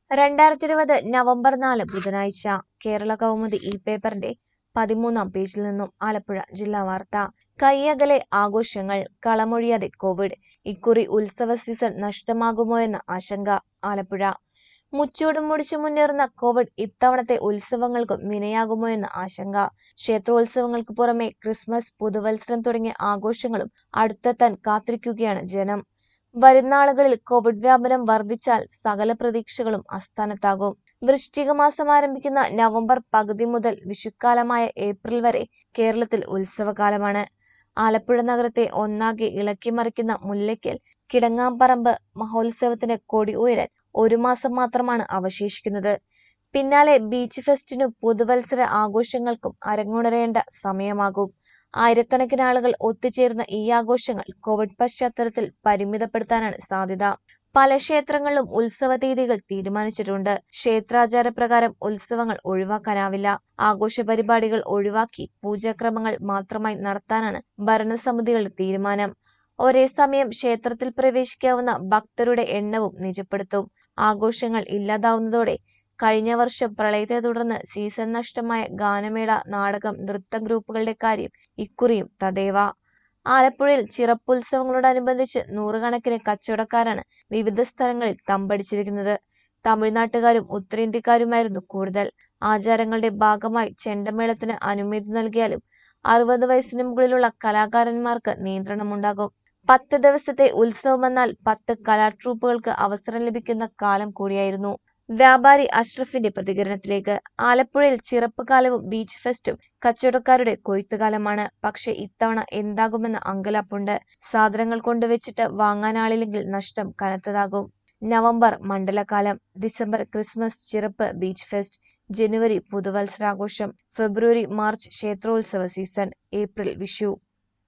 രണ്ടായിരത്തി ഇരുപത് നവംബർ നാല് ബുധനാഴ്ച കേരള കൗമുദി ഈ പേപ്പറിന്റെ പതിമൂന്നാം പേജിൽ നിന്നും ആലപ്പുഴ ജില്ലാ വാർത്ത കയ്യകലെ ആഘോഷങ്ങൾ കളമൊഴിയാതെ കോവിഡ് ഇക്കുറി ഉത്സവ സീസൺ നഷ്ടമാകുമോ എന്ന ആശങ്ക ആലപ്പുഴ മുച്ചൂടും മുടിച്ചു മുന്നേറുന്ന കോവിഡ് ഇത്തവണത്തെ ഉത്സവങ്ങൾക്കും വിനയാകുമോ എന്ന ആശങ്ക ക്ഷേത്രോത്സവങ്ങൾക്ക് പുറമെ ക്രിസ്മസ് പുതുവത്സരം തുടങ്ങിയ ആഘോഷങ്ങളും അടുത്തെത്താൻ കാത്തിരിക്കുകയാണ് ജനം വരുന്നാളുകളിൽ കോവിഡ് വ്യാപനം വർദ്ധിച്ചാൽ സകല പ്രതീക്ഷകളും അസ്ഥാനത്താകും വൃശ്ചിക മാസം ആരംഭിക്കുന്ന നവംബർ പകുതി മുതൽ വിഷുക്കാലമായ ഏപ്രിൽ വരെ കേരളത്തിൽ ഉത്സവകാലമാണ് ആലപ്പുഴ നഗരത്തെ ഒന്നാകെ ഇളക്കിമറിക്കുന്ന മുല്ലയ്ക്കൽ കിടങ്ങാമ്പറമ്പ് മഹോത്സവത്തിന് കൊടി ഉയരാൻ ഒരു മാസം മാത്രമാണ് അവശേഷിക്കുന്നത് പിന്നാലെ ബീച്ച് ഫെസ്റ്റിനും പുതുവത്സര ആഘോഷങ്ങൾക്കും അരങ്ങുണരേണ്ട സമയമാകും ആയിരക്കണക്കിന് ആളുകൾ ഒത്തുചേരുന്ന ഈ ആഘോഷങ്ങൾ കോവിഡ് പശ്ചാത്തലത്തിൽ പരിമിതപ്പെടുത്താനാണ് സാധ്യത പല ക്ഷേത്രങ്ങളിലും ഉത്സവ തീയതികൾ തീരുമാനിച്ചിട്ടുണ്ട് ക്ഷേത്രാചാരപ്രകാരം ഉത്സവങ്ങൾ ഒഴിവാക്കാനാവില്ല ആഘോഷ പരിപാടികൾ ഒഴിവാക്കി പൂജാക്രമങ്ങൾ മാത്രമായി നടത്താനാണ് ഭരണസമിതികളുടെ തീരുമാനം ഒരേ സമയം ക്ഷേത്രത്തിൽ പ്രവേശിക്കാവുന്ന ഭക്തരുടെ എണ്ണവും നിജപ്പെടുത്തും ആഘോഷങ്ങൾ ഇല്ലാതാവുന്നതോടെ കഴിഞ്ഞ വർഷം പ്രളയത്തെ തുടർന്ന് സീസൺ നഷ്ടമായ ഗാനമേള നാടകം നൃത്ത ഗ്രൂപ്പുകളുടെ കാര്യം ഇക്കുറിയും തദേവ ആലപ്പുഴയിൽ ചിറപ്പുത്സവങ്ങളോടനുബന്ധിച്ച് നൂറുകണക്കിന് കച്ചവടക്കാരാണ് വിവിധ സ്ഥലങ്ങളിൽ തമ്പടിച്ചിരിക്കുന്നത് തമിഴ്നാട്ടുകാരും ഉത്തരേന്ത്യക്കാരുമായിരുന്നു കൂടുതൽ ആചാരങ്ങളുടെ ഭാഗമായി ചെണ്ടമേളത്തിന് അനുമതി നൽകിയാലും അറുപത് വയസ്സിന് മുകളിലുള്ള കലാകാരന്മാർക്ക് നിയന്ത്രണമുണ്ടാകും പത്ത് ദിവസത്തെ ഉത്സവമെന്നാൽ പത്ത് കലാട്രൂപ്പുകൾക്ക് അവസരം ലഭിക്കുന്ന കാലം കൂടിയായിരുന്നു വ്യാപാരി അഷ്റഫിന്റെ പ്രതികരണത്തിലേക്ക് ആലപ്പുഴയിൽ ചിറപ്പ് കാലവും ബീച്ച് ഫെസ്റ്റും കച്ചവടക്കാരുടെ കൊയ്ത്തുകാലമാണ് പക്ഷെ ഇത്തവണ എന്താകുമെന്ന അങ്കലാപ്പുണ്ട് സാധനങ്ങൾ കൊണ്ടുവച്ചിട്ട് വാങ്ങാനാളില്ലെങ്കിൽ നഷ്ടം കനത്തതാകും നവംബർ മണ്ഡലകാലം ഡിസംബർ ക്രിസ്മസ് ചിറപ്പ് ബീച്ച് ഫെസ്റ്റ് ജനുവരി പുതുവത്സരാഘോഷം ഫെബ്രുവരി മാർച്ച് ക്ഷേത്രോത്സവ സീസൺ ഏപ്രിൽ വിഷു